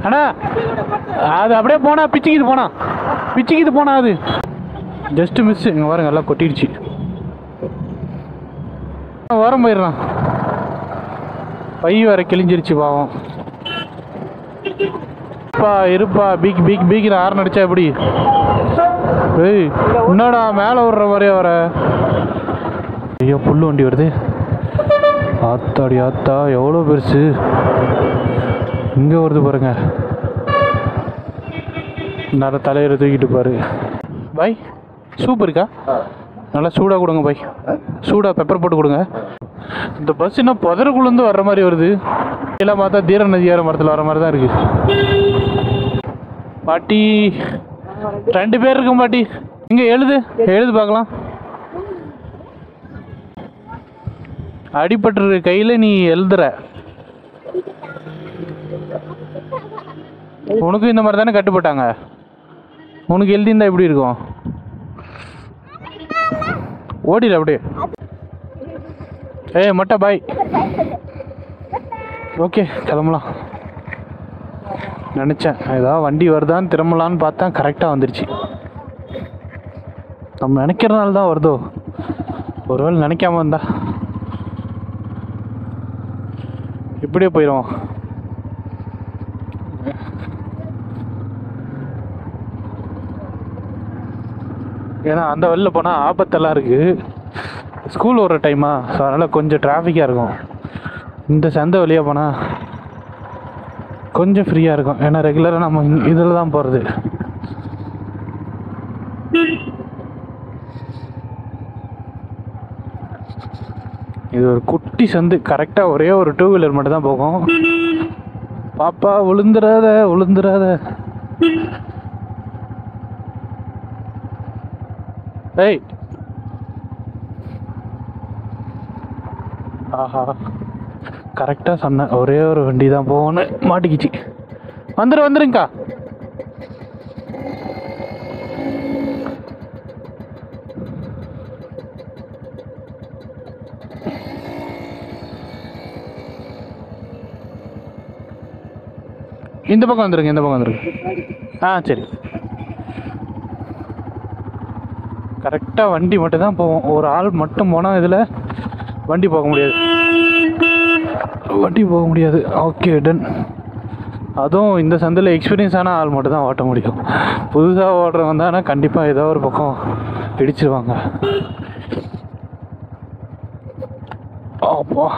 அண்ணா அது அப்படியே போனா பிச்சுக்கிது போனா பிச்சுக்கிது போனா அது ஜஸ்ட் மிஸ் இங்கே பாருங்க எல்லாம் கொட்டிடுச்சு ஓரம் போயிடுறான் பை வேற கிழிஞ்சிருச்சு பாவம் இருப்பா இருப்பா பீக் பீக் பீக்கில் ஆறு நடிச்சா எப்படி ஏய் என்னடா மேலே விடுற மாதிரியே வர ஐயோ புல்லு வண்டி வருது ஆத்தாடி ஆத்தா எவ்வளோ பெருசு இங்கே வருது பாருங்க நல்ல தலையில தூக்கிட்டு பாரு பாய் சூப் இருக்கா நல்லா சூடாக கொடுங்க பாய் சூடாக பெப்பர் போட்டு கொடுங்க இந்த பஸ் என்ன புதருக்குள்ளேருந்து வர்ற மாதிரி வருது எல்லாம் பார்த்தா தீர நதியார மரத்தில் வர மாதிரி தான் இருக்கு பாட்டி ரெண்டு பேர் இருக்கும் பாட்டி இங்கே எழுது எழுது பார்க்கலாம் அடிபட்டுரு கையில் நீ எழுதுற உனக்கும் இந்த மாதிரி தானே கட்டுப்பட்டாங்க உனக்கு எழுதியிருந்தா எப்படி இருக்கும் ஓடில அப்படியே ஏய் மொட்டை பாய் ஓகே கிளம்பலாம் நினச்சேன் ஏதாவது வண்டி வருதான்னு திரும்பலான்னு பார்த்தா கரெக்டாக வந்துருச்சு நம்ம நினைக்கிறதுனால தான் வருதோ ஒருவேளை நினைக்காம இருந்தா இப்படியே போயிடுவோம் ஏன்னா அந்த வழியில் போனால் ஆபத்தெல்லாம் இருக்குது ஸ்கூல் வர டைமா ஸோ அதனால் கொஞ்சம் டிராஃபிக்காக இருக்கும் இந்த சந்தை வழியாக போனால் கொஞ்சம் ஃப்ரீயாக இருக்கும் ஏன்னா ரெகுலராக நம்ம இதில் தான் போகிறது இது ஒரு குட்டி சந்து கரெக்டாக ஒரே ஒரு டூ வீலர் மட்டும் தான் போகும் பாப்பா விழுந்துடாத விழுந்துடாத ஏய் ஆஹா கரெக்டாக சொன்னேன் ஒரே ஒரு வண்டி தான் போகணும்னு மாட்டிக்கிச்சு வந்துடு வந்துருங்கக்கா இந்த பக்கம் வந்துருங்க இந்த பக்கம் வந்துருங்க ஆ சரி கரெக்டாக வண்டி மட்டும் தான் போவோம் ஒரு ஆள் மட்டும் போனால் இதில் வண்டி போக முடியாது வண்டி போக முடியாது ஓகே டன் அதுவும் இந்த சந்தில் எக்ஸ்பீரியன்ஸ் ஆன ஆள் மட்டும் தான் ஓட்ட முடியும் புதுசாக ஓடுறவங்க தானே கண்டிப்பாக ஏதோ ஒரு பக்கம் இடிச்சிருவாங்க அப்பா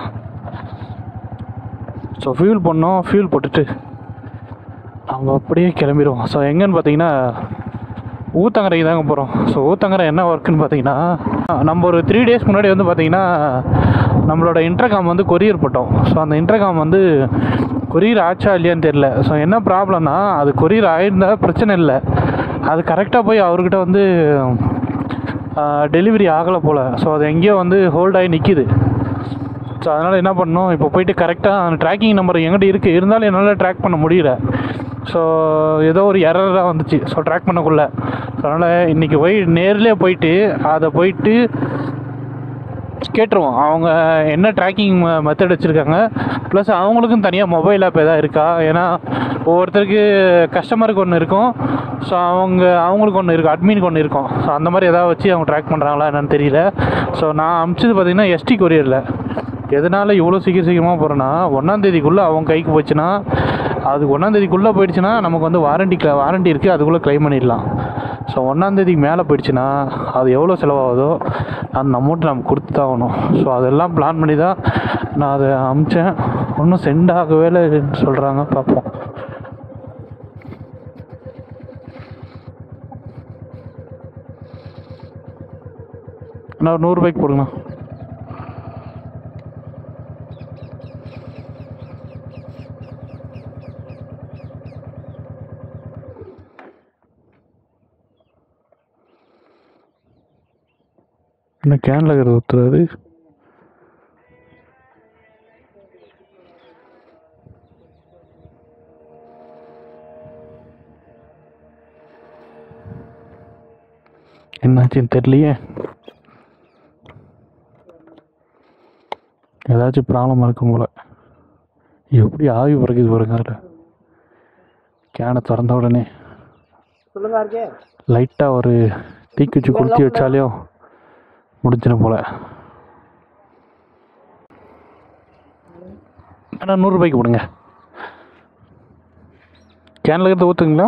ஸோ ஃபியூல் பண்ணோம் ஃபியூல் போட்டுட்டு நம்ம அப்படியே கிளம்பிடுவோம் ஸோ எங்கன்னு பார்த்தீங்கன்னா ஊத்தங்கரைக்கு தாங்க போகிறோம் ஸோ ஊத்தங்கரை என்ன ஒர்க்குன்னு பார்த்தீங்கன்னா நம்ம ஒரு த்ரீ டேஸ் முன்னாடி வந்து பார்த்தீங்கன்னா நம்மளோட இன்டர்காம் வந்து கொரியர் போட்டோம் ஸோ அந்த இன்டர்காம் வந்து கொரியர் ஆச்சா இல்லையான்னு தெரில ஸோ என்ன ப்ராப்ளம்னா அது கொரியர் ஆயிருந்தா பிரச்சனை இல்லை அது கரெக்டாக போய் அவர்கிட்ட வந்து டெலிவரி ஆகலை போல் ஸோ அது எங்கேயோ வந்து ஹோல்ட் ஆகி நிற்கிது ஸோ அதனால் என்ன பண்ணோம் இப்போ போயிட்டு கரெக்டாக அந்த ட்ராக்கிங் நம்பர் எங்கிட்ட இருக்குது இருந்தாலும் என்னால் ட்ராக் பண்ண முடியல ஸோ ஏதோ ஒரு எரராக வந்துச்சு ஸோ ட்ராக் பண்ணக்குள்ள ஸோ அதனால் இன்றைக்கி போய் நேர்லேயே போயிட்டு அதை போயிட்டு கேட்டுருவோம் அவங்க என்ன ட்ராக்கிங் மெத்தட் வச்சுருக்காங்க ப்ளஸ் அவங்களுக்கும் தனியாக மொபைல் ஆப் எதாவது இருக்கா ஏன்னா ஒவ்வொருத்தருக்கு கஸ்டமருக்கு ஒன்று இருக்கும் ஸோ அவங்க அவங்களுக்கு ஒன்று இருக்கும் அட்மினுக்கு ஒன்று இருக்கும் ஸோ அந்த மாதிரி எதாவது வச்சு அவங்க ட்ராக் பண்ணுறாங்களா என்னன்னு தெரியல ஸோ நான் அமிச்சது பார்த்தீங்கன்னா எஸ்டி கொரியரில் எதனால் இவ்வளோ சீக்கிரம் சீக்கிரமாக போகிறேன்னா ஒன்றாந்தேதிக்குள்ளே அவங்க கைக்கு போச்சுன்னா அது ஒன்றாந்தேதிக்குள்ளே போயிடுச்சுன்னா நமக்கு வந்து வாரண்டி வாரண்டி இருக்குது அதுக்குள்ளே க்ளைம் பண்ணிடலாம் ஸோ ஒன்றாந்தேதிக்கு மேலே போயிடுச்சுன்னா அது எவ்வளோ செலவாகுதோ அந்த அமௌண்ட் நம்ம கொடுத்து தான் ஆகணும் ஸோ அதெல்லாம் பிளான் பண்ணி தான் நான் அதை அமிச்சேன் ஒன்றும் சென்ட் ஆகவே இல்லைன்னு சொல்கிறாங்க பார்ப்போம் நான் ஒரு நூறுரூபாய்க்கு போடுங்கண்ணா என்ன கேனில் இருக்கிறது ஊற்றுறாரு என்னாச்சுன்னு தெரியலையே ஏதாச்சும் ப்ராப்ளம் இருக்கும் போல எப்படி ஆவி பிறகுது பாருங்க அதில் கேனை திறந்த உடனே சொல்லுங்க இருக்கே லைட்டாக ஒரு தீக்குச்சி கொளுத்தி வச்சாலையும் முடிஞ்சிடும் போல அண்ணா நூறுரூபாய்க்கு கொடுங்க கேனில் இருக்கிறத ஊற்றுங்களா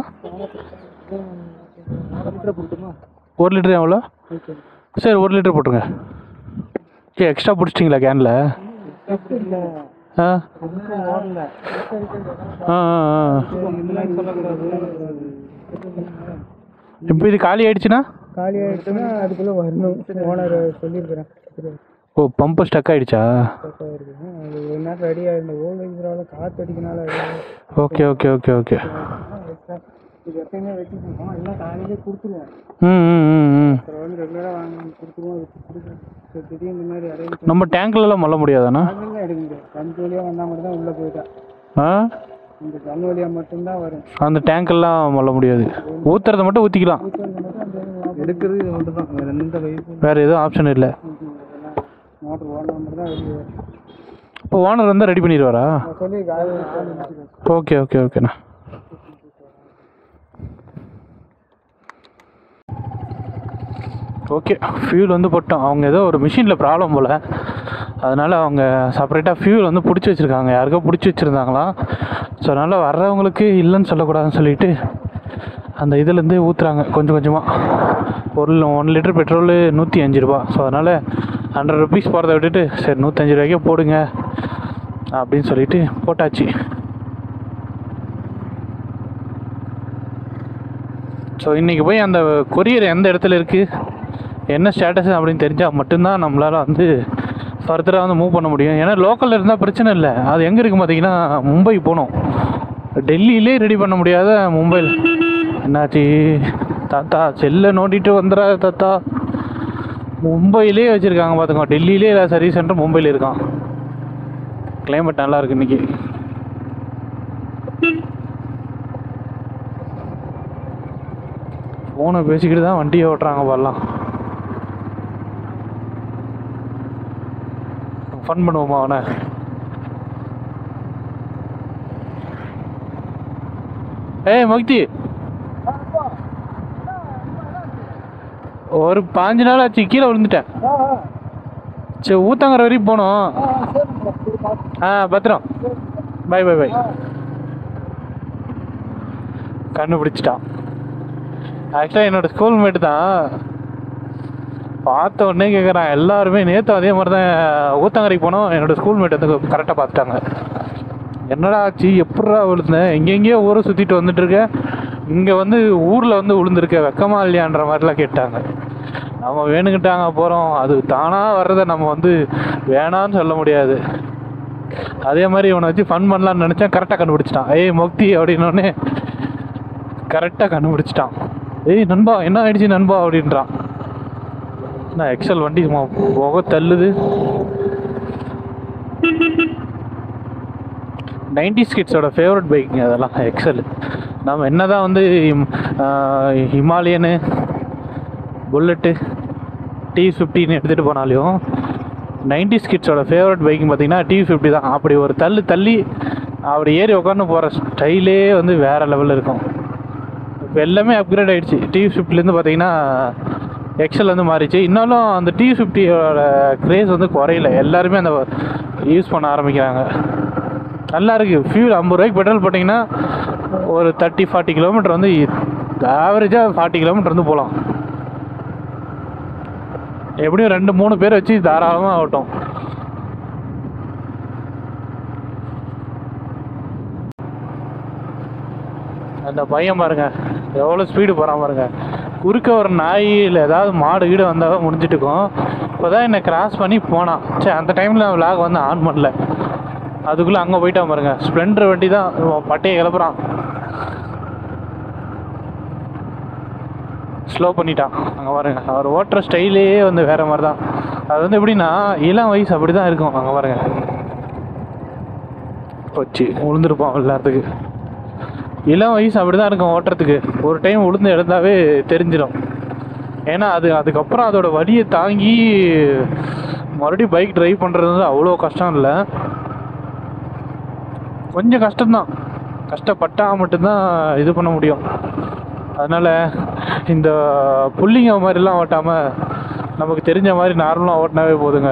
லிட்டர் போட்டுமா ஒரு லிட்டர் எவ்வளோ ஓகே சரி ஒரு லிட்டர் போட்டுருங்க ஏ எக்ஸ்ட்ரா பிடிச்சிட்டிங்களா கேனில் இல்லை ஆ ஓடல ஆ ஆ, ஆ இல்லைன்னு சொல்லக்கூடாது இப்போ இது காலி ஆயிடுச்சுன்னா காலி ஆயிடுச்சுன்னா அதுக்குள்ளே வரணும் ஓனர் சொல்லியிருக்கிறேன் ஓ பம்பு ஸ்டக் ஆயிடுச்சா கரெக்டாக இருக்குது அது ஒரு நேரம் ரெடி ஆகிருந்த ஓல்டு வைக்கிறனால காற்று அடிக்கனால ஓகே ஓகே ஓகே ஓகே இது எப்பயுமே வச்சுருக்கோம் எல்லாம் காலையிலே கொடுத்துருவோம் ம் ம் ம் ம் அப்புறம் வந்து ரெகுலராக வாங்க கொடுத்துருவோம் அதுக்கு கொடுக்குறோம் சரி, திடீர்னு இந்த மாதிரி அரேஞ்ச் நம்ம டேங்க்லலாம் மல்ல முடியாதாண்ணா அதெல்லாம் எடுக்க முடியாது கண் வழியாக வந்தால் மட்டும் தான் உள்ளே போயிட்டா ஆ இந்த கண் வழியாக மட்டும்தான் வரும் அந்த டேங்க்கெல்லாம் மல்ல முடியாது ஊற்றுறத மட்டும் ஊற்றிக்கலாம் எடுக்கிறது இது மட்டும் தான் வேறு எந்த வயசும் வேறு எதுவும் ஆப்ஷன் இல்லை மோட்டர் ஓடனா மட்டும் தான் வெளியே வரும் இப்போ ஓனர் வந்தால் ரெடி பண்ணிடுவாரா நான் சொல்லி காலையில் ஆள் நிறுத்திடுவேன். ஓகே ஓகே ஓகேண்ணா ஓகே ஃபியூல் வந்து போட்டோம் அவங்க ஏதோ ஒரு மிஷினில் ப்ராப்ளம் போல் அதனால் அவங்க செப்பரேட்டாக ஃபியூல் வந்து பிடிச்சி வச்சுருக்காங்க யாருக்கோ பிடிச்சி வச்சுருந்தாங்களாம் ஸோ அதனால் வர்றவங்களுக்கு இல்லைன்னு சொல்லக்கூடாதுன்னு சொல்லிட்டு அந்த இதுலேருந்து ஊற்றுறாங்க கொஞ்சம் கொஞ்சமாக ஒரு ஒன் லிட்டர் பெட்ரோலு நூற்றி அஞ்சு ரூபா ஸோ அதனால் ஹண்ட்ரட் ருபீஸ் போகிறத விட்டுட்டு சரி நூற்றஞ்சு ரூபாய்க்கே போடுங்க அப்படின்னு சொல்லிட்டு போட்டாச்சு ஸோ இன்றைக்கி போய் அந்த கொரியர் எந்த இடத்துல இருக்குது என்ன ஸ்டேட்டஸ் அப்படின்னு தெரிஞ்சால் மட்டும்தான் நம்மளால் வந்து ஃபர்தராக வந்து மூவ் பண்ண முடியும் ஏன்னா லோக்கலில் இருந்தால் பிரச்சனை இல்லை அது எங்கே இருக்குது பார்த்தீங்கன்னா மும்பை போகணும் டெல்லியிலே ரெடி பண்ண முடியாத மும்பையில் என்னாச்சு தாத்தா செல்லை நோண்டிட்டு வந்துடா தாத்தா மும்பையிலே வச்சுருக்காங்க பார்த்துக்கோ டெல்லியிலே இல்லை சர்வீஸ் சென்டர் மும்பையில் இருக்கான் கிளைமேட் நல்லா இருக்கு இன்னைக்கு ஃபோனை பேசிக்கிட்டு தான் வண்டியை ஓட்டுறாங்க பாடலாம் ஃபன் பண்ணுவோமா அவனை ஏய் மக்தி ஒரு பாஞ்சு நாள் ஆச்சு கீழே விழுந்துட்டேன் சரி ஊத்தங்கரை வரைக்கும் போனோம் ஆ பத்திரம் பை பை பை கண்டுபிடிச்சிட்டான் ஆக்சுவலாக என்னோட ஸ்கூல் மேட்டு தான் பார்த்த உடனே கேட்குறான் எல்லாருமே நேற்று அதே மாதிரி தான் ஊத்தங்கரைக்கு போனோம் என்னோட ஸ்கூல் மேட் வந்து கரெக்டாக பார்த்துட்டாங்க என்னடா ஆச்சு எப்பட்றா விழுந்தேன் எங்கெங்கேயோ ஊரை சுற்றிட்டு வந்துட்டு இருக்க இங்கே வந்து ஊரில் வந்து விழுந்திருக்க வெக்கமா இல்லையான்ற மாதிரிலாம் கேட்டாங்க நம்ம வேணுங்கிட்டாங்க போகிறோம் அது தானாக வர்றதை நம்ம வந்து வேணான்னு சொல்ல முடியாது அதே மாதிரி இவனை வச்சு ஃபன் பண்ணலான்னு நினச்சேன் கரெக்டாக கண்டுபிடிச்சிட்டான் ஏய் மொக்தி அப்படின்னோடனே கரெக்டாக கண்டுபிடிச்சிட்டான் ஏய் நண்பா என்ன ஆயிடுச்சு நண்பா அப்படின்றான் நான் எக்ஸல் வண்டி சும்மா புகை தள்ளுது நைன்டி கிட்ஸோட ஃபேவரட் பைக்குங்க அதெல்லாம் எக்ஸல் நம்ம என்ன தான் வந்து ஹிம்- ஆஹ் ஹிமாலயனு புல்லட்டு டி ஃபிஃப்டின்னு எடுத்துகிட்டு போனாலையும் நைன்டி கிட்ஸோட ஃபேவரட் பைக்குன்னு பார்த்தீங்கன்னா டி ஃபிஃப்டி தான் அப்படி ஒரு தள்ளு தள்ளி அப்படி ஏறி உட்காந்து போகிற ஸ்டைலே வந்து வேறு லெவலில் இருக்கும் இப்போ எல்லாமே அப்கிரேட் ஆகிடுச்சு டி ஃபிஃப்டிலேருந்து பார்த்தீங்கன்னா எக்ஸல் வந்து மாறிச்சு இன்னாலும் அந்த டி ஃபிஃப்டியோட க்ரேஸ் வந்து குறையல எல்லாருமே அந்த யூஸ் பண்ண ஆரம்பிக்கிறாங்க நல்லா இருக்குது ஃபியூல் ஐம்பது ரூபாய்க்கு பெட்ரோல் போட்டிங்கன்னா ஒரு தேர்ட்டி ஃபார்ட்டி கிலோமீட்டர் வந்து ஆவரேஜாக ஃபார்ட்டி கிலோமீட்டர் வந்து போகலாம் எப்படியும் ரெண்டு மூணு பேர் வச்சு தாராளமாக ஆகட்டும் அந்த பையன் பாருங்க எவ்வளோ ஸ்பீடு போகிறான் பாருங்க குறுக்க ஒரு நாய் இல்லை ஏதாவது மாடு கீடு வந்தால் முடிஞ்சிட்டுக்கும் இப்போ தான் என்னை கிராஸ் பண்ணி போனான் சே அந்த டைமில் விலாக் வந்து ஆன் பண்ணல அதுக்குள்ளே அங்கே போயிட்டான் பாருங்க ஸ்ப்ளெண்டர் வண்டி தான் இவன் பட்டையை கிளப்புறான் ஸ்லோ பண்ணிட்டான் அங்கே பாருங்க அவர் ஓட்டுற ஸ்டைலே வந்து வேற மாதிரி தான் அது வந்து எப்படின்னா இளம் வயசு அப்படி தான் இருக்கும் அங்கே பாருங்க போச்சு விழுந்துருப்பான் எல்லாத்துக்கு இளம் வயசு அப்படி தான் இருக்கும் ஓட்டுறதுக்கு ஒரு டைம் விழுந்து எழுந்தாவே தெரிஞ்சிடும் ஏன்னா அது அதுக்கப்புறம் அதோட வலியை தாங்கி மறுபடியும் பைக் டிரைவ் பண்ணுறது வந்து அவ்வளோ கஷ்டம் இல்லை கொஞ்சம் கஷ்டம்தான் கஷ்டப்பட்டால் மட்டும்தான் இது பண்ண முடியும் அதனால் இந்த புள்ளிங்க மாதிரிலாம் ஓட்டாமல் நமக்கு தெரிஞ்ச மாதிரி நார்மலாக ஓட்டினாவே போதுங்க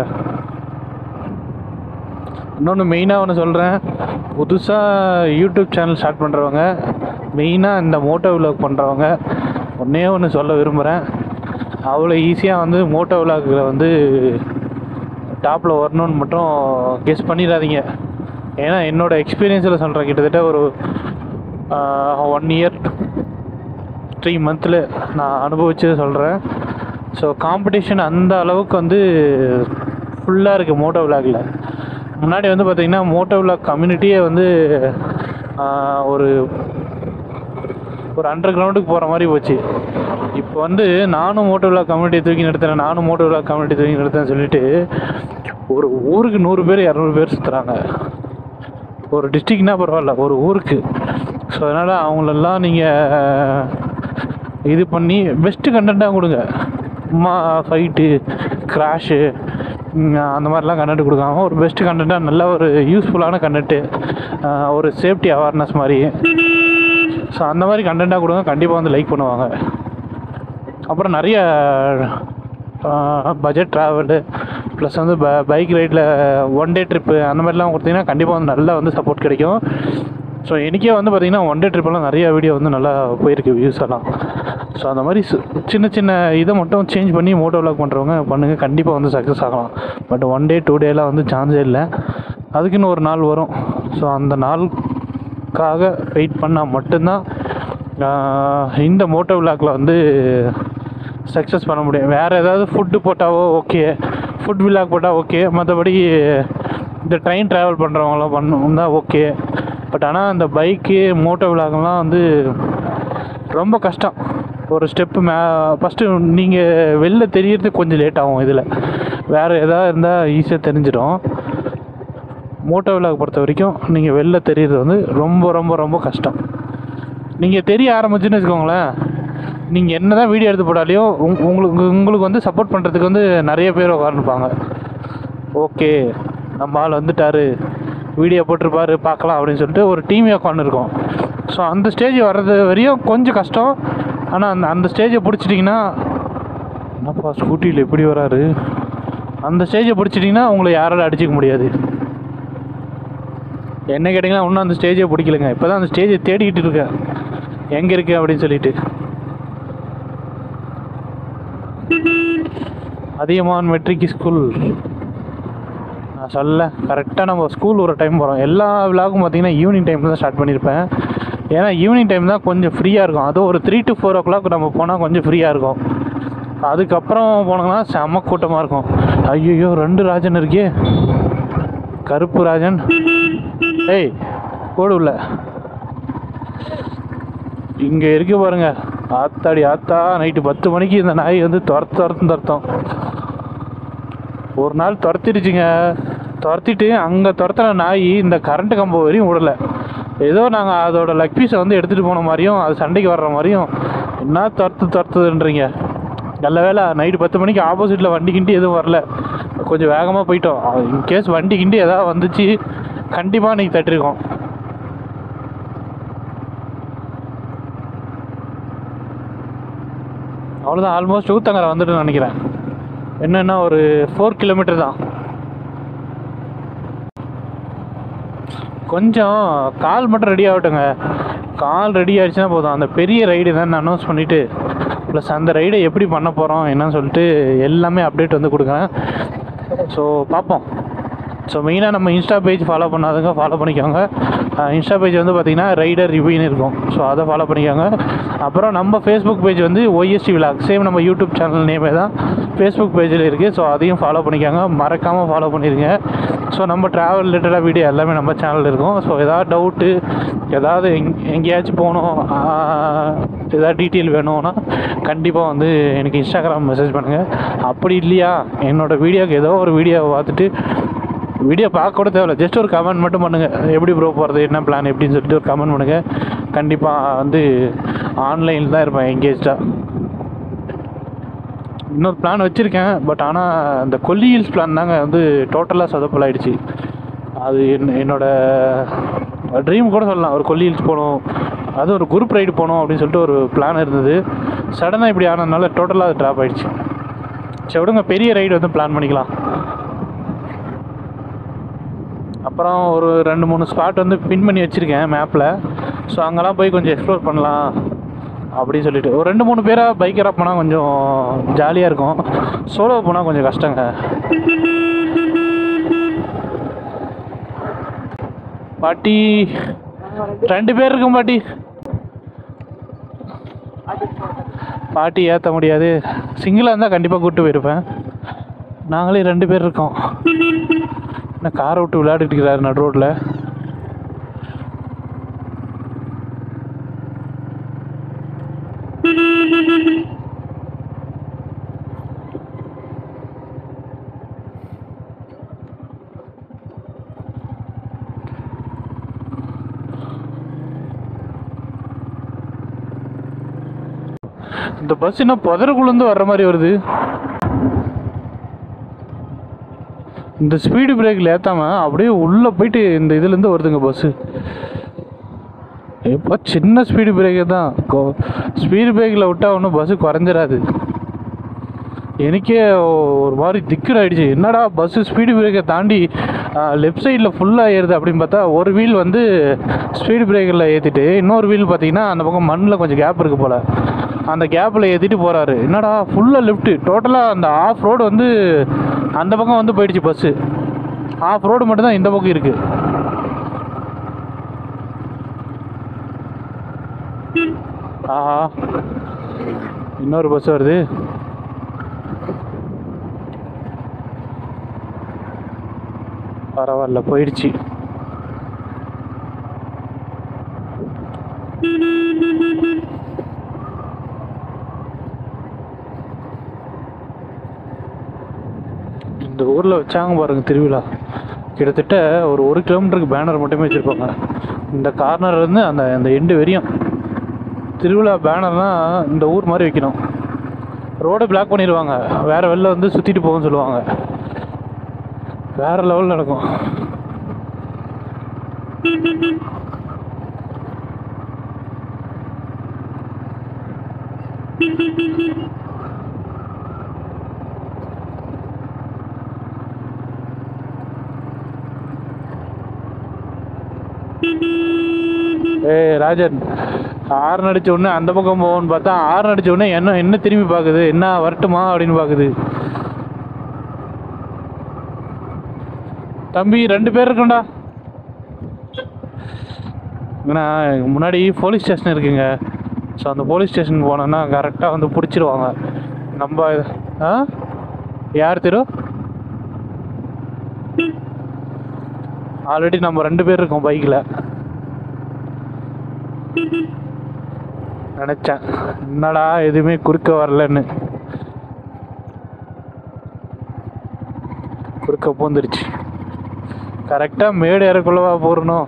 இன்னொன்று மெயினாக ஒன்று சொல்கிறேன் புதுசாக யூடியூப் சேனல் ஸ்டார்ட் பண்ணுறவங்க மெயினாக இந்த மோட்டோ விலாக் பண்ணுறவங்க ஒன்றே ஒன்று சொல்ல விரும்புகிறேன் அவ்வளோ ஈஸியாக வந்து மோட்டோ விலாகில் வந்து டாப்பில் வரணும்னு மட்டும் கெஸ் பண்ணிடாதீங்க ஏன்னா என்னோடய எக்ஸ்பீரியன்ஸில் சொல்கிறேன் கிட்டத்தட்ட ஒரு ஒன் இயர் த்ரீ மந்தில் நான் அனுபவிச்சது சொல்கிறேன் ஸோ காம்படிஷன் அந்த அளவுக்கு வந்து ஃபுல்லாக இருக்குது மோட்டோ விலாகில் முன்னாடி வந்து பார்த்திங்கன்னா மோட்டோ விலாக் கம்யூனிட்டியே வந்து ஆஹ், ஒரு ஒரு அண்டர் கிரவுண்டுக்கு போகிற மாதிரி போச்சு இப்போ வந்து நானும் மோட்டோ விலாக் கம்யூனிட்டி தூக்கி நிறுத்துறேன் நானும் மோட்டோ விலாக் கம்யூனிட்டி தூக்கி நிறுத்துறேன்னு சொல்லிட்டு ஒரு ஊருக்கு நூறு பேர் இரநூறு பேர் சுற்றுறாங்க ஒரு டிஸ்ட்ரிக்ட்னா பரவாயில்ல ஒரு ஊருக்கு ஸோ அதனால் அவங்களெல்லாம் நீங்கள் இது பண்ணி பெஸ்ட்டு கண்டென்ட்டாக கொடுங்க சும்மா ஃபைட்டு கிராஷு அந்த மாதிரிலாம் கண்டென்ட் கொடுக்காம ஒரு பெஸ்ட்டு கண்டென்ட்டாக நல்ல ஒரு யூஸ்ஃபுல்லான கண்டென்ட்டு ஒரு சேஃப்டி அவேர்னஸ் மாதிரி ஸோ அந்த மாதிரி கண்டென்ட்டாக கொடுங்க கண்டிப்பாக வந்து லைக் பண்ணுவாங்க அப்புறம் நிறைய பட்ஜெட் ட்ராவலு ப்ளஸ் வந்து ப பைக் ரைடில் ஒன் டே ட்ரிப்பு அந்த மாதிரிலாம் கொடுத்தீங்கன்னா கண்டிப்பாக வந்து நல்லா வந்து சப்போர்ட் கிடைக்கும் ஸோ எனக்கே வந்து பார்த்திங்கன்னா ஒன் டே ட்ரிப்பெல்லாம் நிறைய வீடியோ வந்து நல்லா போயிருக்கு வியூஸ் எல்லாம் ஸோ அந்த மாதிரி சு- சின்ன சின்ன இதை மட்டும் சேஞ்ச் பண்ணி மோட்டோ விலாக் பண்ணுறவங்க பண்ணுங்கள் கண்டிப்பாக வந்து சக்ஸஸ் ஆகலாம் பட் ஒன் டே டூ டேலாம் வந்து சான்ஸே இல்லை அதுக்குன்னு ஒரு நாள் வரும் ஸோ அந்த நாளுக்காக வெயிட் பண்ணால் மட்டும்தான் ஆஹ், இந்த மோட்டோ விலாக்கில் வந்து சக்ஸஸ் பண்ண முடியும் வேறு ஏதாவது ஃபுட்டு போட்டாவோ ஓகே ஃபுட் விலாக் போட்டால் ஓகே மற்றபடி இந்த ட்ரெயின் ட்ராவல் பண்ணுறவங்களாம் பண்ணணும் தான் ஓகே பட் ஆனால் அந்த பைக்கு மோட்டோ விலாக்லாம் வந்து ரொம்ப கஷ்டம் ஒரு ஸ்டெப்பு மே ஃபஸ்ட்டு நீங்கள் வெளில தெரியறதுக்கு கொஞ்சம் லேட் ஆகும் இதில் வேறு எதாவது இருந்தால் ஈஸியாக தெரிஞ்சிடும் மோட்டோ விலாக் பொறுத்த வரைக்கும் நீங்கள் வெளில தெரியறது வந்து ரொம்ப ரொம்ப ரொம்ப கஷ்டம் நீங்கள் தெரிய ஆரம்பிச்சுன்னு வச்சுக்கோங்களேன் நீங்கள் என்ன தான் வீடியோ எடுத்து போட்டாலையும் உங் உங்களுக்கு உங்களுக்கு வந்து சப்போர்ட் பண்ணுறதுக்கு வந்து நிறைய பேர் உட்காந்துருப்பாங்க ஓகே நம்ம ஆள் வந்துட்டாரு வீடியோ போட்டிருப்பாரு பார்க்கலாம் அப்படின்னு சொல்லிட்டு ஒரு டீமே உட்காந்துருக்கோம் ஸோ அந்த ஸ்டேஜ் வர்றது வரையும் கொஞ்சம் கஷ்டம் ஆனால் அந்த அந்த ஸ்டேஜை பிடிச்சிட்டிங்கன்னா என்னப்பா ஸ்கூட்டியில் எப்படி வராரு அந்த ஸ்டேஜை பிடிச்சிட்டிங்கன்னா உங்களை யாராலும் அடிச்சிக்க முடியாது என்ன கேட்டிங்கன்னா இன்னும் அந்த ஸ்டேஜே பிடிக்கலங்க இப்போ தான் அந்த ஸ்டேஜை தேடிக்கிட்டு இருக்கேன் எங்கே இருக்கு அப்படின்னு சொல்லிட்டு அதியமான் மெட்ரிக் ஸ்கூல் நான் சொல்ல கரெக்டாக நம்ம ஸ்கூல் ஒரு டைம் போகிறோம் எல்லா விழாக்கும் பார்த்தீங்கன்னா ஈவினிங் டைம் தான் ஸ்டார்ட் பண்ணியிருப்பேன் ஏன்னா ஈவினிங் டைம் தான் கொஞ்சம் ஃப்ரீயாக இருக்கும் அதுவும் ஒரு three to four o'clock நம்ம போனால் கொஞ்சம் ஃப்ரீயாக இருக்கும் அதுக்கப்புறம் போனோம்னா செம்ம கூட்டமாக இருக்கும் ஐயோ ரெண்டு ராஜன் இருக்கே கருப்பு ராஜன் ஏய் போடு உள்ள இங்கே இருக்கு பாருங்க ஆத்தாடி ஆத்தா நைட்டு பத்து மணிக்கு இந்த நாய் வந்து துரத்து துரத்து துரத்தும் ஒரு நாள் துரத்திடுச்சுங்க துரத்திட்டு அங்கே துரத்துன நாய் இந்த கரண்ட் கம்பம் வரையும் விடல ஏதோ நாங்கள் அதோட லக் பீஸை வந்து எடுத்துகிட்டு போன மாதிரியும் அது சண்டைக்கு வர்ற மாதிரியும் என்ன துரத்து துரத்துதுன்றீங்க நல்ல வேளை நைட்டு பத்து மணிக்கு ஆப்போசிட்டில் வண்டி கிண்டி எதுவும் வரல கொஞ்சம் வேகமாக போயிட்டோம் இன்கேஸ் வண்டி கிண்டி எதாவது வந்துச்சு கண்டிப்பாக இன்னைக்கு தட்டிருக்கோம் அவ்வளோதான் ஆல்மோஸ்ட் ஊத்தங்கரை வந்துட்டு நினைக்கிறேன் என்னன்னா ஒரு ஃபோர் கிலோமீட்டர் தான் கொஞ்சம் கால் மட்டும் ரெடி ஆகட்டுங்க கால் ரெடி ஆயிடுச்சுன்னா போதும் அந்த பெரிய ரைடு தான் அனௌன்ஸ் பண்ணிவிட்டு ப்ளஸ் அந்த ரைடை எப்படி பண்ண போகிறோம் என்னன்னு சொல்லிட்டு எல்லாமே அப்டேட் வந்து கொடுக்குறேன் ஸோ பார்ப்போம் ஸோ மெயினாக நம்ம இன்ஸ்டா பேஜ் ஃபாலோ பண்ணாதவங்க ஃபாலோ பண்ணிக்கோங்க இன்ஸ்டா பேஜ் வந்து பார்த்தீங்கன்னா ரைடர் ரிவ்யூன்னு இருக்கும் ஸோ அதை ஃபாலோ பண்ணிக்கோங்க அப்புறம் நம்ம ஃபேஸ்புக் பேஜ் வந்து ஒய்எஸ்டி விலாக் சேம் நம்ம யூடியூப் சேனல் நேமே தான் ஃபேஸ்புக் பேஜில் இருக்குது ஸோ அதையும் ஃபாலோ பண்ணிக்கோங்க மறக்காமல் ஃபாலோ பண்ணிடுங்க ஸோ நம்ம ட்ராவல் ரிலேட்டடாக வீடியோ எல்லாமே நம்ம சேனலில் இருக்கும் ஸோ ஏதாவது டவுட்டு ஏதாவது எங் எங்கேயாச்சும் போகணும் ஆஹ், ஏதாவது டீட்டெயில் வேணும்னா கண்டிப்பாக வந்து எனக்கு இன்ஸ்டாகிராம் மெசேஜ் பண்ணுங்கள் அப்படி இல்லையா என்னோடய வீடியோக்கு ஏதோ ஒரு வீடியோவை பார்த்துட்டு வீடியோ பார்க்க கூட தேவையில்ல ஜஸ்ட் ஒரு கமெண்ட் மட்டும் பண்ணுங்கள் எப்படி ப்ரோ போகிறது என்ன பிளான் எப்படின்னு சொல்லிட்டு ஒரு கமெண்ட் பண்ணுங்கள் கண்டிப்பாக வந்து ஆன்லைனில் தான் இருப்பேன் எங்கேஜ்டாக இன்னொரு பிளான் வச்சுருக்கேன் பட் ஆனால் இந்த கொல்லி ஹில்ஸ் பிளான் தாங்க வந்து டோட்டலாக சொதப்பல் ஆயிடுச்சு அது என் என்னோட ட்ரீம் கூட சொல்லலாம் ஒரு கொல்லி ஹில்ஸ் போகணும் அது ஒரு குரூப் ரைடு போகணும் அப்படின்னு சொல்லிட்டு ஒரு பிளான் இருந்தது சடனாக இப்படி ஆனதுனால டோட்டலாக அது ட்ராப் ஆயிடுச்சு சரி விடுங்க பெரிய ரைடு வந்து பிளான் பண்ணிக்கலாம் அப்புறம் ஒரு ரெண்டு மூணு ஸ்பாட் வந்து பின் பண்ணி வச்சுருக்கேன் மேப்பில் ஸோ அங்கெல்லாம் போய் கொஞ்சம் எக்ஸ்ப்ளோர் பண்ணலாம் அப்படின்னு சொல்லிட்டு ஒரு ரெண்டு மூணு பேராக பைக்கராக போனால் கொஞ்சம் ஜாலியாக இருக்கும் சோலோ போனால் கொஞ்சம் கஷ்டங்க பாட்டி ரெண்டு பேர் இருக்கும் பாட்டி பாட்டி ஏற்ற முடியாது சிங்கிளாக இருந்தால் கண்டிப்பாக கூப்பிட்டு போயிருப்பேன் நாங்களே ரெண்டு பேர் இருக்கோம் என்ன காரை விட்டு விளையாடிட்டு இருக்கிறாரு நடு ரோட்டில் இந்த பஸ் என்ன புதருக்குள்ளேருந்து வர்ற மாதிரி வருது இந்த ஸ்பீடு பிரேக்கில் ஏற்றாம அப்படியே உள்ளே போயிட்டு இந்த இதுலேருந்து வருதுங்க பஸ்ஸு எப்போ சின்ன ஸ்பீடு பிரேக்கு தான் ஸ்பீடு பிரேக்கில் விட்டால் ஒன்றும் பஸ்ஸு குறைஞ்சிராது எனக்கே ஒரு மாதிரி திக்குடு ஆயிடுச்சு என்னடா பஸ்ஸு ஸ்பீடு பிரேக்கை தாண்டி லெஃப்ட் சைடில் ஃபுல்லாக ஏறுது அப்படின்னு பார்த்தா ஒரு வீல் வந்து ஸ்பீடு பிரேக்கரில் ஏற்றிட்டு இன்னொரு வீல் பார்த்தீங்கன்னா அந்த பக்கம் மண்ணில் கொஞ்சம் கேப் இருக்குது போல் அந்த கேப்பில் ஏற்றிட்டு போகிறாரு என்னடா ஃபுல்லாக லெஃப்ட்டு டோட்டலாக அந்த ஆஃப் ரோடு வந்து அந்த பக்கம் வந்து போயிடுச்சு பஸ்ஸு ஆஃப் ரோடு மட்டும்தான் இந்த பக்கம் இருக்குது ஆஹா இன்னொரு பஸ் வருது பரவாயில்ல போயிடுச்சு இந்த ஊரில் வச்சாங்க பாருங்க திருவிழா கிட்டத்தட்ட ஒரு ஒரு கிலோமீட்டருக்கு பேனர் மட்டுமே வச்சுருப்பாங்க இந்த கார்னர் இருந்து அந்த அந்த எண்டு வரையும் திருவிழா பேனர்னால் இந்த ஊர் மாதிரி வைக்கணும் ரோடை பிளாக் பண்ணிடுவாங்க வேறு வெளில வந்து சுற்றிட்டு போகும்னு சொல்லுவாங்க வேறு லெவல் நடக்கும் ஏய் ராஜன் ஆறு அடிச்ச உடனே அந்த பக்கம் போவோன்னு பார்த்தா ஆறு அடிச்ச உடனே என்ன என்ன திரும்பி பார்க்குது என்ன வரட்டுமா அப்படின்னு பார்க்குது தம்பி ரெண்டு பேர் இருக்கோண்டா ஏன்னா முன்னாடி போலீஸ் ஸ்டேஷன் இருக்குங்க ஸோ அந்த போலீஸ் ஸ்டேஷன் போனோன்னா கரெக்டாக வந்து பிடிச்சிருவாங்க நம்ம ஆ யார் தெரு ஆல்ரெடி நம்ம ரெண்டு பேர் இருக்கோம் பைக்கில் நினச்சேன் என்னடா எதுவுமே குறுக்க வரலன்னு குறுக்க பூந்துருச்சு கரெக்டாக மேடு ஏறக்குள்ளவா போடணும்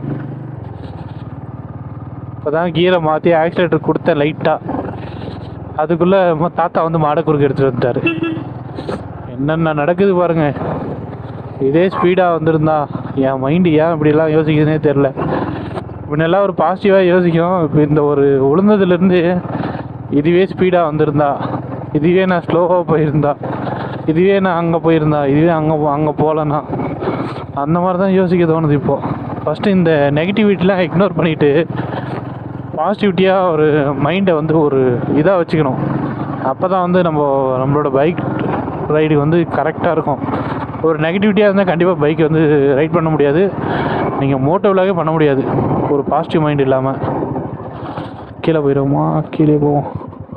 இப்போ தான் கீரை மாற்றி ஆக்சிலேட்டர் கொடுத்தேன் லைட்டாக அதுக்குள்ளே தாத்தா வந்து மாடை குறுக்க எடுத்துகிட்டு வந்துட்டார் என்னென்ன நடக்குது பாருங்க இதே ஸ்பீடாக வந்திருந்தா என் மைண்டு ஏன் இப்படிலாம் யோசிக்குதுன்னே தெரில முன்னெல்லாம் ஒரு பாசிட்டிவாக யோசிக்கும் இப்போ இந்த ஒரு உளுந்ததுலேருந்து இதுவே ஸ்பீடாக வந்திருந்தா இதுவே நான் ஸ்லோவாக போயிருந்தா இதுவே நான் அங்கே போயிருந்தா இதுவே அங்கே அங்கே போகலன்னா அந்த மாதிரி தான் யோசிக்க தோணுது இப்போது ஃபஸ்ட்டு இந்த நெகட்டிவிட்டிலாம் இக்னோர் பண்ணிவிட்டு பாசிட்டிவிட்டியாக ஒரு மைண்டை வந்து ஒரு இதாக வச்சுக்கணும் அப்போ தான் வந்து நம்ம நம்மளோட பைக் ரைடு வந்து கரெக்டாக இருக்கும் ஒரு நெகட்டிவிட்டியாக இருந்தால் கண்டிப்பாக பைக் வந்து ரைட் பண்ண முடியாது நீங்கள் மோட்டோ விலாகே பண்ண முடியாது ஒரு பாசிட்டிவ் மைண்ட் இல்லாமல் கீழே போயிடுவோமா கீழே போவோம்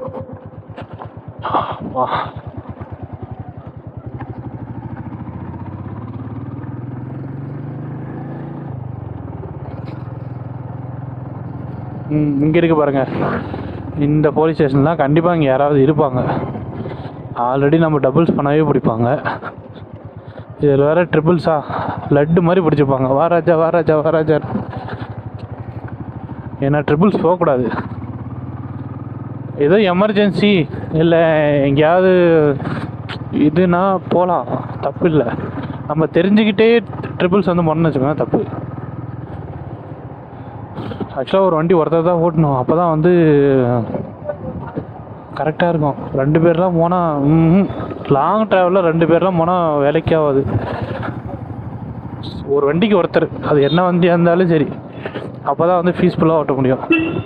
வா ம் இங்கே இருக்கு பாருங்க இந்த போலீஸ் ஸ்டேஷன்லாம் கண்டிப்பாக இங்கே யாராவது இருப்பாங்க ஆல்ரெடி நம்ம டபுள்ஸ் பண்ணவே பிடிப்பாங்க இதில் வேற ட்ரிபிள்ஸா லட்டு மாதிரி பிடிச்சிப்பாங்க வாராஜா வாராஜா வாராஜா ஏன்னா ட்ரிபிள்ஸ் போகக்கூடாது ஏதோ எமர்ஜென்சி இல்லை எங்கேயாவது இதுனா போகலாம் தப்பு இல்லை நம்ம தெரிஞ்சுக்கிட்டே ட்ரிபிள்ஸ் வந்து பண்ணு வச்சுக்கோங்க தப்பு ஆக்சுவலாக ஒரு வண்டி ஒருத்தர் தான் ஓட்டணும் அப்போ தான் வந்து கரெக்டாக இருக்கும் ரெண்டு பேர்லாம் போனால் லாங் ட்ராவலில் ரெண்டு பேர்லாம் போனால் வேலைக்கே ஆகாது ஒரு வண்டிக்கு ஒருத்தர் அது என்ன வண்டியாக இருந்தாலும் சரி அப்போ தான் வந்து ஃபீஸ்ஃபுல்லாக ஓட்ட முடியும்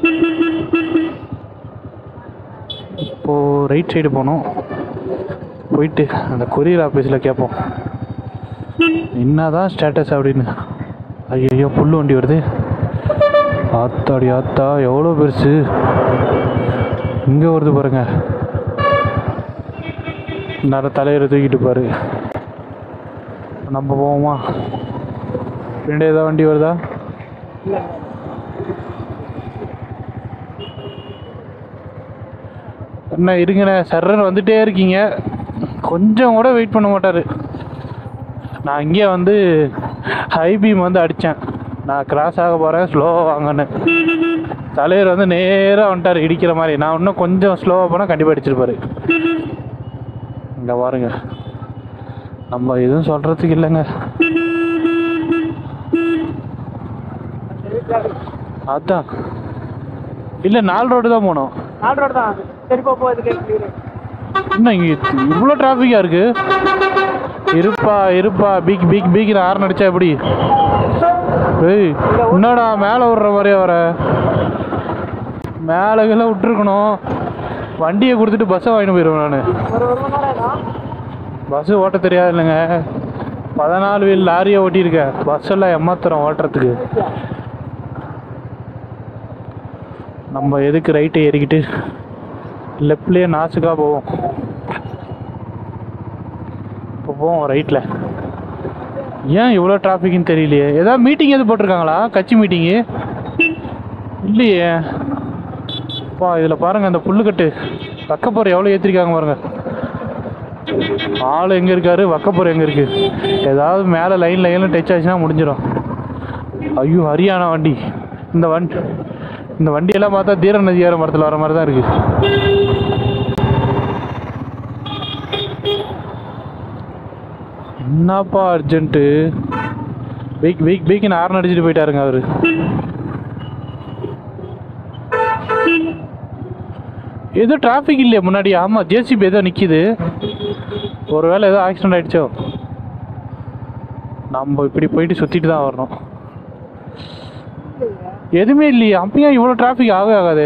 இப்போது ரைட் சைடு போகணும் போயிட்டு அந்த கொரியர் ஆஃபீஸில் கேட்போம் என்னதான் ஸ்டேட்டஸ் அப்படின்னு ஐயோ புல்லு வண்டி வருது ஆத்தாடி ஆத்தா எவ்வளோ பெருசு இங்கே வருது பாருங்க நேர தலையில தூக்கிட்டு பாரு நம்ம போவோமா பின்னாடி ஏதாவது வண்டி வருதா என்ன இருங்கண்ணே சர்றன்னு வந்துட்டே இருக்கீங்க கொஞ்சம் கூட வெயிட் பண்ண மாட்டார் நான் இங்கே வந்து ஹை பீம் வந்து அடித்தேன் நான் கிராஸ் ஆக போகிறேன் ஸ்லோவாக வாங்கன்னு தலைவர் வந்து நேராக வந்துட்டார் இடிக்கிற மாதிரி நான் இன்னும் கொஞ்சம் ஸ்லோவாக போனால் கண்டிப்பாக அடிச்சிருப்பாரு இங்கே பாருங்க நம்ம எதுவும் சொல்கிறதுக்கு இல்லைங்க அதான் இல்லை நாலு ரோடு தான் போனோம் நாலு ரோடு தான் சரி போ போ இதுக்கு clear. என்ன இங்கே இவ்வளோ டிராஃபிக்காக இருக்கு இருப்பா இருப்பா பீக் பீக் பீக் ஹார்ன் அடிச்சா எப்படி ஏய் என்னடா மேலே விடுற மாதிரியே வர மேலே கீழே விட்டுருக்கணும் வண்டியை கொடுத்துட்டு பஸ்ஸை வாங்கிட்டு போயிடுவேன் நான் ஒரு ஒரு மணி நேரம் ஆயிடும் பஸ்ஸு ஓட்ட தெரியாது இல்லைங்க பதினாலு வீல் லாரியை ஓட்டியிருக்கேன் பஸ் எல்லாம் ஏமாத்துறோம் ஓட்டுறதுக்கு நம்ம எதுக்கு ரைட்டை ஏறிக்கிட்டு லெஃப்ட்லேயே நாசுக்காக போவோம் இப்போ போவோம் ரைட்டில் ஏன் இவ்வளோ டிராஃபிக்னு தெரியலையே ஏதாவது மீட்டிங் எது போட்டிருக்காங்களா கட்சி மீட்டிங்கு இல்லையே அப்பா இதில் பாருங்கள் அந்த புல்லுக்கட்டு வக்கப்போர் எவ்வளோ ஏற்றிருக்காங்க பாருங்க ஆள் எங்கே இருக்காரு வக்கப்போர் எங்கே இருக்கு ஏதாவது மேலே லைன் லைனில் டச் ஆச்சுன்னா முடிஞ்சிடும் ஐயோ ஹரியானா வண்டி இந்த வண்டி இந்த வண்டியெல்லாம் பார்த்தா தீர நதியார மரத்தில் வர மாதிரி தான் இருக்கு என்னப்பா அர்ஜென்ட்டு பைக் பைக் பைக்குன்னு ஆரன் அடிச்சுட்டு போயிட்டாருங்க அவரு ஏதோ டிராஃபிக் இல்லையா முன்னாடி ஆமாம் ஜேசிபி ஏதோ நிற்கிது ஒருவேளை ஏதோ ஆக்சிடென்ட் ஆயிடுச்சோ நம்ம இப்படி போயிட்டு சுற்றிட்டு தான் வரணும் எதுவுமே இல்லையே அப்பயும் இவ்வளோ டிராஃபிக் ஆகவே ஆகாது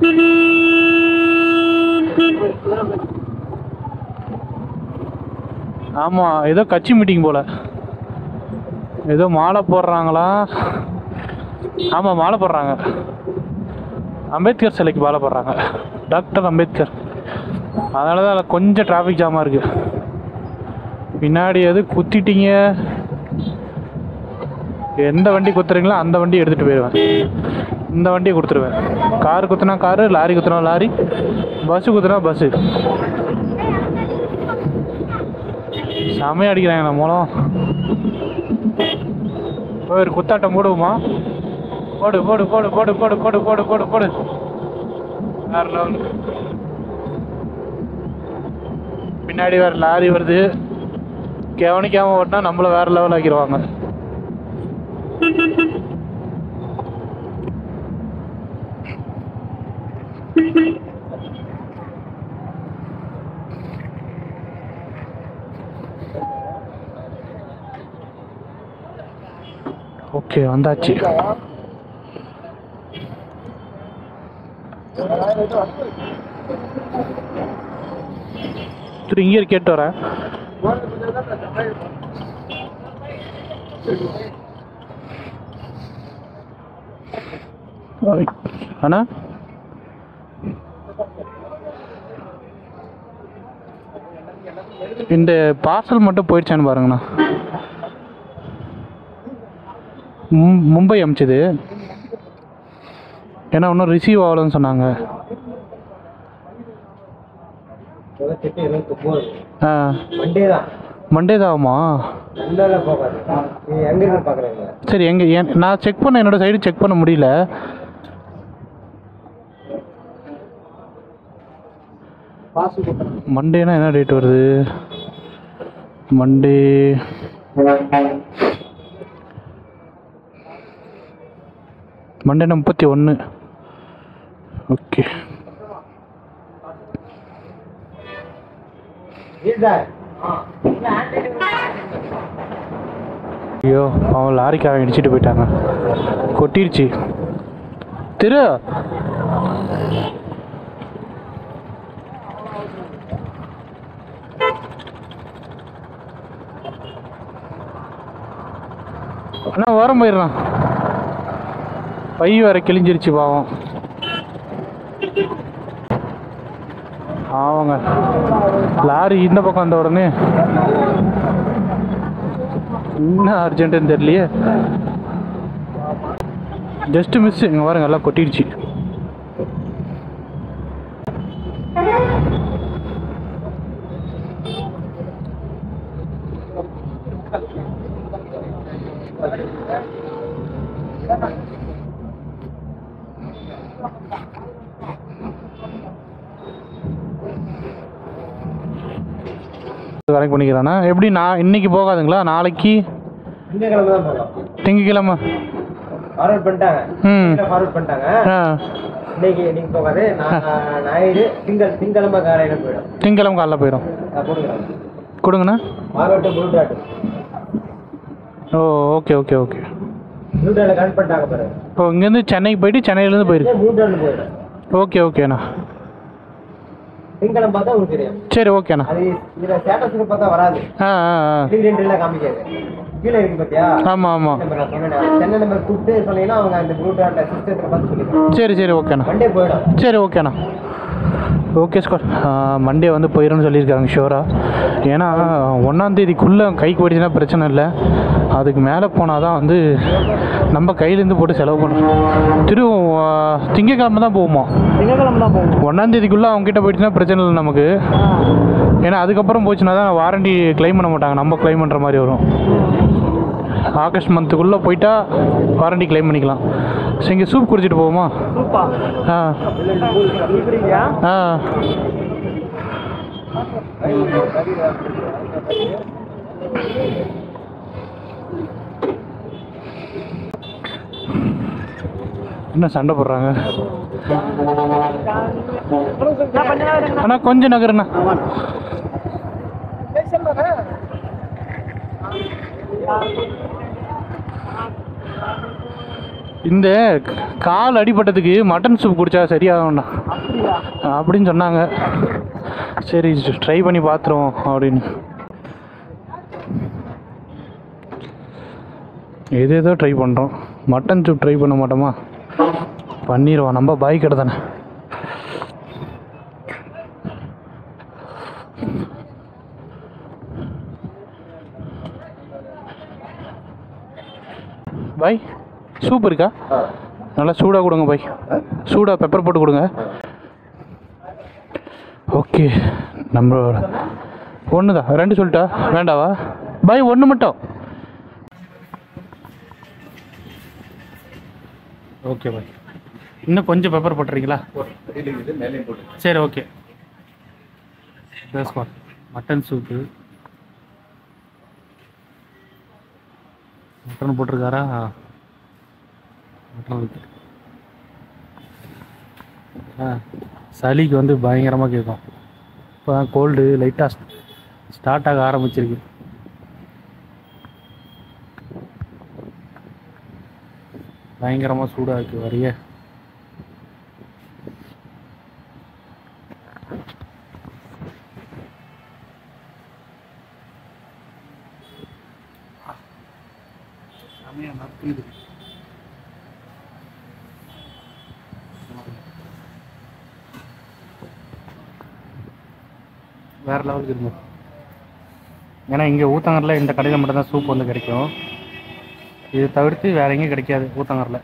ஆமாம் ஏதோ கட்சி மீட்டிங் போல் ஏதோ மாலை போடுறாங்களா ஆமாம் மாலை போடுறாங்க அம்பேத்கர் சிலைக்கு மாலை போடுறாங்க டாக்டர் அம்பேத்கர் அதனால தான் அதில் கொஞ்சம் டிராஃபிக் ஜாமாக இருக்குது பின்னாடி எது குத்திட்டீங்க எந்த வண்டி குத்துறீங்களோ அந்த வண்டி எடுத்துகிட்டு போயிடுவேன் இந்த வண்டியை கொடுத்துருவேன் கார் குத்துனா காரு லாரி குத்துனா லாரி பஸ்ஸு குத்துனா பஸ்ஸு செமையாக அடிக்கிறாங்க நம்ம மூலம் ஒரு குத்தாட்டம் போடுவோமா போடு போடு போடு போடு போடு போடு போடு போடு போடு வேற லெவல் பின்னாடி வேற லாரி வருது கவனிக்காம ஓட்டினா நம்மள வேற லெவல் ஆக்கிடுவாங்க ஓகே வந்தாச்சு திரு இங்கே கேட்டு வரேன் ஓய். அண்ணா இந்த பார்சல் மட்டும் போயிடுச்சான்னு பாருங்கண்ணா மும்- மும்பை அமிச்சது ஏன்னா இன்னும் ரிசீவ் ஆகலன்னு சொன்னாங்க தொண்ணூத்தெட்டு எழுபத்தொம்போது ஆ மண்டே தான் மண்டே தான் ஆகுமா முன்னால போகாது நீ எங்க இருந்து பாக்குறீங்க சரி எங்க என் நான் செக் பண்ண என்னோட சைடு செக் பண்ண முடியல பாஸ்போர்ட் மண்டேனா என்ன டேட் வருது மண்டே மண்டே முப்பத்தி ஒன்று ஓகே சார் ஐயோ அவன் லாரிக்காரன் இடிச்சிட்டு போயிட்டாங்க கொட்டிருச்சு திரு அண்ணா ஓரம் போயிடுறான் பை வேற கிழிஞ்சிருச்சு பாவம் ஆமாங்க லாரி இந்த பக்கம் வந்த உடனே என்ன அர்ஜென்ட்டுன்னு தெரியலையே ஜஸ்ட் மிஸ் இங்கே பாருங்க எல்லாம் கொட்டிடுச்சு கரெக்ட் பண்ணிக்கிறானா எப்படி நான் இன்னைக்கு போகாதுங்களா நாளைக்கு திங்கக்கிழமை தான் போகலாம் திங்கக்கிழமை ஃபார்வர்ட் பண்ணிட்டாங்க ம் ஃபார்வர்ட் பண்ணிட்டாங்க ஆ இன்னைக்கு இன்னைக்கு போகாது நான் ஞாயிறு திங்கள் திங்கக்கிழமை காலையில போயிடும் திங்கக்கிழமை காலைல போயிடும் நான் போட்டுக்கிறேன் கொடுங்கண்ணா forward bluetooth oh okay okay okay ப்ளூடாட்ல கனெக்ட் பண்ணிட்டாங்க பாருங்க இப்போ இங்கேருந்து சென்னைக்கு போயிட்டு சென்னையிலேருந்து போயிருக்கு ப்ளூடாட்ல போயிடும் ஓகே ஓகேண்ணா திங்கக்கிழமை பார்த்தா உங்களுக்கு தெரியும் சரி ஓகேண்ணா அது இதுல ஸ்டேட்டஸ்க்கு பார்த்தா வராது ஆ ஆ ஆ டிகிரி காமிக்காது கீழே இருக்கு பாத்தியா ஆமாம் ஆமாம் நம்பர் நான் சொன்னேன் சென்னை நம்பர் கூப்பிட்டு சொன்னீங்கன்னா அவங்க அந்த ப்ளூடாட் சிஸ்டத்தில் பார்த்து சொல்லிடுவாங்க சரி சரி ஓகேண்ணா மண்டே போயிடும் சரி ஓகேண்ணா ஓகே ஸ்காட் மண்டே வந்து போயிடும்னு சொல்லியிருக்காங்க ஷோராக ஏன்னா ஒன்றாந்தேதிக்குள்ளே கைக்கு போயிடுச்சுன்னா பிரச்சனை இல்லை அதுக்கு மேலே போனால் தான் வந்து நம்ம கையிலேருந்து போட்டு செலவு பண்ணுறோம் திரு ஆ, திங்கட்கிழமை தான் போகுமா திங்கக்கிழமை தான் போகும் ஒன்றாந்தேதிக்குள்ளே அவங்ககிட்ட போயிடுச்சுன்னா பிரச்சனை இல்லை நமக்கு ஏன்னா அதுக்கப்புறம் போச்சுன்னா தான் வாரண்டி க்ளைம் பண்ண மாட்டாங்க நம்ம க்ளைம் பண்ணுற மாதிரி வரும் ஆகஸ்ட் மந்த்துக்குள்ளே போயிட்டா வாரண்டி க்ளைம் பண்ணிக்கலாம் சரி இங்கே சூப் குடிச்சிட்டு போவோமா சூப்பா ஆ குடிக்கிறீங்க ஆ என்ன சண்டை போடுறாங்க அண்ணா கொஞ்சம் நகருண்ணா இந்த கால் அடிபட்டதுக்கு மட்டன் சூப் குடிச்சா சரியாகும்ண்ணா அப்படியா அப்படின்னு சொன்னாங்க சரி ட்ரை பண்ணி பார்த்துருவோம் அப்படின்னு எது ஏதோ ட்ரை பண்ணுறோம் மட்டன் சூப் ட்ரை பண்ண மாட்டோமா பண்ணிடுவோம் நம்ம பாய் கடை தானே பாய் சூப் இருக்கா நல்லா சூடாக கொடுங்க பாய் சூடாக பெப்பர் போட்டு கொடுங்க ஓகே நம்மளோட ஒன்று தான் ரெண்டு சொல்லிட்டா வேண்டாவா பாய் ஒன்று மட்டும் ஓகே பாய் இன்னும் கொஞ்சம் பெப்பர் போட்டுறீங்களா சரி ஓகே பேஸ்பால் மட்டன் சூப்பு மட்டன் போட்டிருக்காரா மட்டன் இருக்கு ஆ சளிக்கு வந்து பயங்கரமாக கேட்கும் இப்போ தான் கோல்டு லைட்டாக ஸ்டார்ட் ஆக ஆரம்பிச்சிருக்கு பயங்கரமாக சூடாக இருக்குது வரைய செமையா நக்குது. வேற லெவலுக்கு இருக்கும் ஏன்னா இங்கே ஊத்தங்கரில் இந்த கடையில் மட்டும்தான் சூப் வந்து கிடைக்கும் இது தவிர்த்து வேற எங்கேயும் கிடைக்காது ஊத்தங்கரில்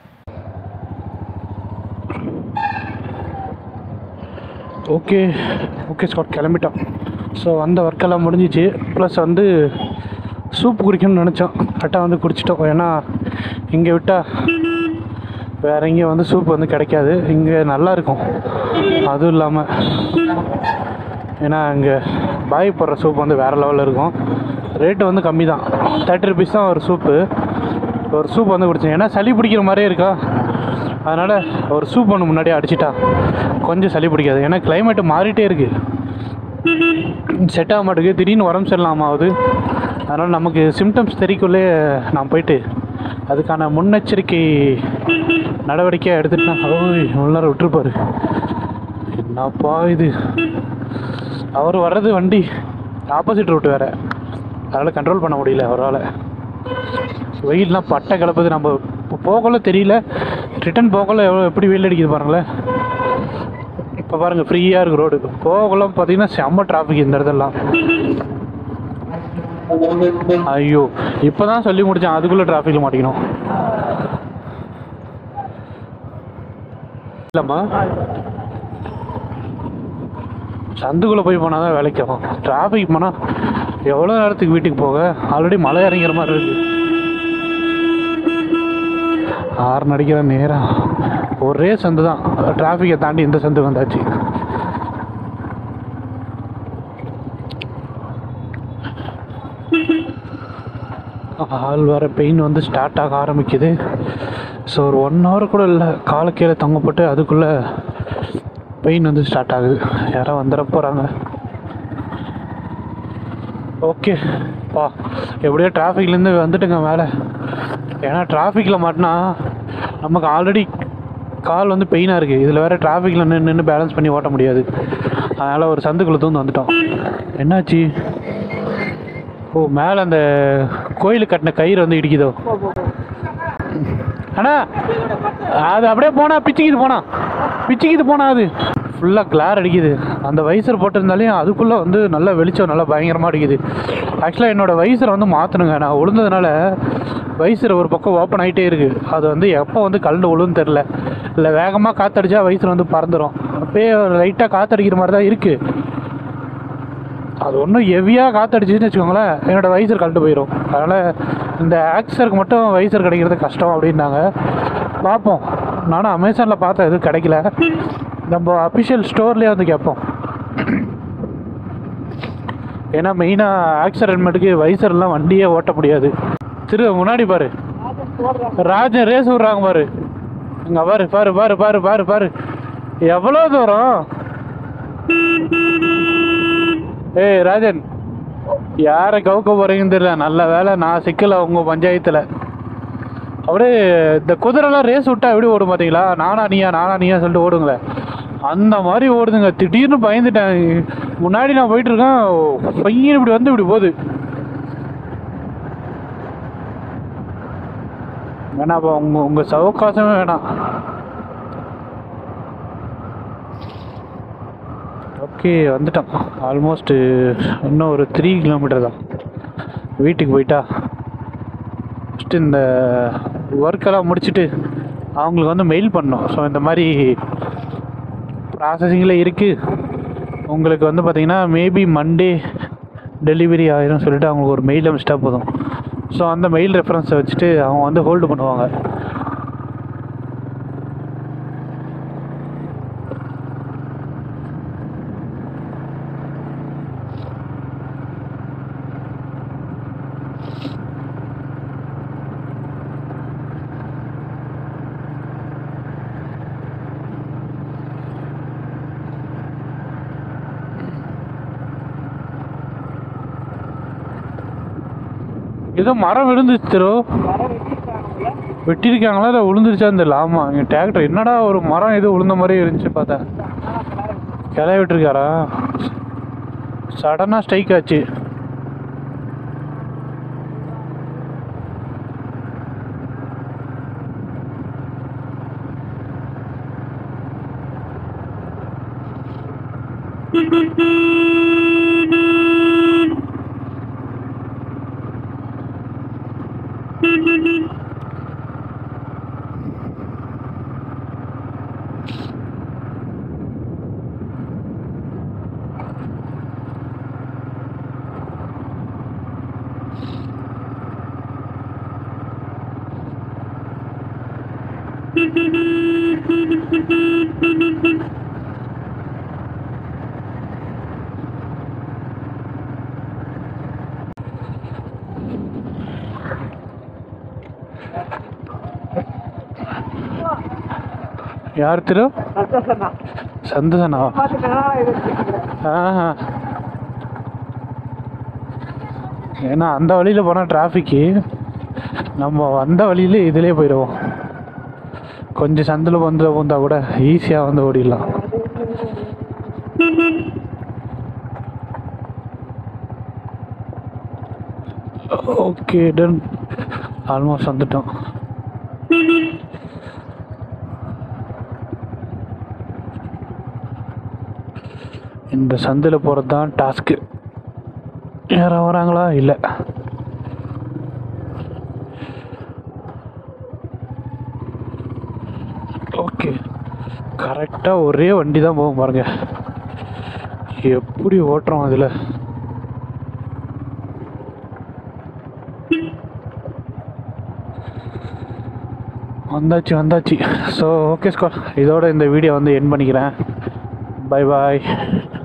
ஓகே ஓகே ஸ்காட் கிளம்பிட்டோம் ஸோ வந்த ஒர்க்கெல்லாம் முடிஞ்சிச்சு ப்ளஸ் வந்து சூப் குடிக்கணும்னு நினச்சோம் கரெக்டாக வந்து குடிச்சிட்டோம் ஏன்னா இங்கே விட்டால் வேற எங்கேயும் வந்து சூப் வந்து கிடைக்காது இங்கே நல்லா இருக்கும் அதுவும் இல்லாமல் ஏன்னா இங்கே பாய் போடுற சூப் வந்து வேறு லெவலில் இருக்கும் ரேட்டு வந்து கம்மி தான் தேர்ட்டி ருபீஸ் தான் ஒரு சூப்பு ஒரு சூப் வந்து குடித்தேன் ஏன்னா சளி பிடிக்கிற மாதிரியே இருக்கா அதனால் ஒரு சூப் ஒன்று முன்னாடியே அடிச்சிட்டா கொஞ்சம் சளி பிடிக்காது ஏன்னா climate மாறிட்டே இருக்குது செட் ஆக மாட்டேங்குது திடீர்னு உடம்பு சரியில்லாம ஆகுது அதனால் நமக்கு சிம்டம்ஸ் தெரிக்குள்ளே நான் போயிட்டு அதுக்கான முன்னெச்சரிக்கை நடவடிக்கையாக எடுத்துட்டேன் ஓய் இவ்வளோ நேரம் விட்டுருப்பாரு என்னப்பா இது அவர் வர்றது வண்டி ஆப்போசிட் ரூட் வேறு அதனால் கண்ட்ரோல் பண்ண முடியல அவரால் வெயில்லாம் பட்டை கிளப்புது நம்ம இப்போ போகல தெரியல ரிட்டன் போகல எவ்வளோ எப்படி வெயில் அடிக்குது பாருங்களேன் இப்போ பாருங்கள் ஃப்ரீயாக இருக்கு ரோடு போகலாம் பார்த்தீங்கன்னா செம்ம டிராஃபிக் இந்த இடத்துலலாம் ஐயோ இப்போ தான் சொல்லி முடித்தேன் அதுக்குள்ளே டிராஃபிக்கில் மாட்டிக்கணும் இல்லைம்மா சந்துக்குள்ளே போய் போனால் தான் வேலைக்கு ஆகும் டிராஃபிக் போனால் எவ்வளோ நேரத்துக்கு வீட்டுக்கு போக ஆல்ரெடி மழை இறங்கிற மாதிரி இருக்கு ஆறு நடிக்கிற நேரம் ஒரே சந்து தான் டிராஃபிக்கை தாண்டி இந்த சந்து வந்தாச்சு ஆள் வர பெயின் வந்து ஸ்டார்ட் ஆக ஆரம்பிக்குது ஸோ ஒரு ஒன் ஹவர் கூட இல்லை காலை கீழே தொங்கப்பட்டு அதுக்குள்ளே பெயின் வந்து ஸ்டார்ட் ஆகுது யாரோ வந்துட போகிறாங்க ஓகே பா எப்படியோ டிராஃபிக்லேருந்து வந்துட்டுங்க மேலே ஏன்னா டிராஃபிக்கில் மாட்டினா நமக்கு ஆல்ரெடி கால் வந்து பெயினாக இருக்குது இதில் வேறு டிராஃபிக்கில் நின்று நின்று பேலன்ஸ் பண்ணி ஓட்ட முடியாது அதனால் ஒரு சந்துக்குள்ளே தூந்து வந்துட்டோம் என்னாச்சு ஓ மேலே அந்த கோயிலுக்கு கட்டின கயிறு வந்து இடிக்குதோ அண்ணா அது அப்படியே போனா பிச்சுக்கிது போனா பிச்சுக்கிது போனா அது ஃபுல்லாக கிளார் அடிக்குது அந்த வைசர் போட்டிருந்தாலே அதுக்குள்ளே வந்து நல்ல வெளிச்சம் நல்லா பயங்கரமாக அடிக்குது ஆக்சுவலாக என்னோடய வைசரை வந்து மாற்றணுங்க நான் விழுந்ததுனால வைசர் ஒரு பக்கம் ஓப்பன் ஆகிட்டே இருக்குது அது வந்து எப்போ வந்து கலந்து விழுன்னு தெரில இல்லை வேகமாக காற்றடிச்சா வைசர் வந்து பறந்துடும் அப்படியே லைட்டாக காற்றடிக்கிற மாதிரி தான் இருக்குது அது ஒன்றும் ஹெவியாக காற்றடிச்சுன்னு வச்சுக்கோங்களேன் என்னோடய வைசர் கழட்டு போயிடும் அதனால் இந்த ஆக்சருக்கு மட்டும் வைசர் கிடைக்கிறது கஷ்டம் அப்படின்னாங்க பார்ப்போம் நானும் அமேசானில் பார்த்தேன் எதுவும் கிடைக்கல நம்ம அஃபிஷியல் ஸ்டோர்லேயே வந்து கேட்போம் ஏன்னா மெயினாக ஆக்சிடென்ட்மெண்ட்டுக்கு வைசர்லாம் வண்டியே ஓட்ட முடியாது திரு முன்னாடி பாரு ராஜன் ரேஸ் விட்றாங்க பாரு இங்கே பாரு பாரு பாரு பாரு பாரு பாரு எவ்வளோ தூரம் ஏய் ராஜன் யாரை கவுக்க போறீங்கன்னு தெரியல நல்ல வேலை நான் சிக்கல உங்க பஞ்சாயத்துல அப்படியே இந்த குதிரைலாம் ரேஸ் விட்டா எப்படி ஓடும் பார்த்தீங்களா நானா நீயா நானா நீயா சொல்லிட்டு ஓடுங்களே அந்த மாதிரி ஓடுதுங்க திடீர்னு பயந்துட்டேன் முன்னாடி நான் போயிட்டு இருக்கேன் பையன் இப்படி வந்து இப்படி போகுது வேணாப்பா உங்க உங்க சவகாசமே வேணாம் ஓகே வந்துட்டோம் ஆல்மோஸ்ட் இன்னும் ஒரு த்ரீ கிலோமீட்டர் தான் வீட்டுக்கு போயிட்டா ஃபஸ்ட்டு இந்த ஒர்க்கெல்லாம் முடிச்சுட்டு அவங்களுக்கு வந்து மெயில் பண்ணோம் ஸோ இந்த மாதிரி ப்ராசஸிங்கில் இருக்குது உங்களுக்கு வந்து பார்த்தீங்கன்னா மேபி மண்டே டெலிவரி ஆயிரும் சொல்லிட்டு அவங்களுக்கு ஒரு மெயில் அனுப்பிச்சிட்டா போதும் ஸோ அந்த மெயில் ரெஃபரன்ஸை வச்சுட்டு அவங்க வந்து ஹோல்டு பண்ணுவாங்க ஏதோ மரம் விழுந்துச்சு திரு வெட்டியிருக்காங்களா இல்லை விழுந்துருச்சான்னு தெரியல ஆமாம் இங்கே டிராக்டர் என்னடா ஒரு மரம் ஏதோ விழுந்த மாதிரி இருந்துச்சு பார்த்தேன் கிளைய விட்டுருக்காரா சடனாக ஸ்ட்ரைக் ஆச்சு யார் திரு சந்தோஷம் சந்தோஷனாவா பார்த்துட்டா இது கேட்குறேன் ஆஹா ஏன்னா அந்த வழியில் போனால் டிராஃபிக்கு நம்ம வந்த வழியிலே இதிலே போயிடுவோம் கொஞ்சம் சந்தில் வந்து பூந்தா கூட ஈஸியாக வந்து ஓடிடலாம் ஓகே டன் ஆல்மோஸ்ட் வந்துட்டோம் இந்த சந்தில் போகிறது தான் டாஸ்க்கு யாரும் வராங்களா இல்லை ஓகே கரெக்டாக ஒரே வண்டி தான் போகும் பாருங்க எப்படி ஓட்டுறோம் அதில் வந்தாச்சு வந்தாச்சு ஸோ ஓகே ஸ்கோர் இதோட இந்த வீடியோ வந்து என் பண்ணிக்கிறேன் பை பாய்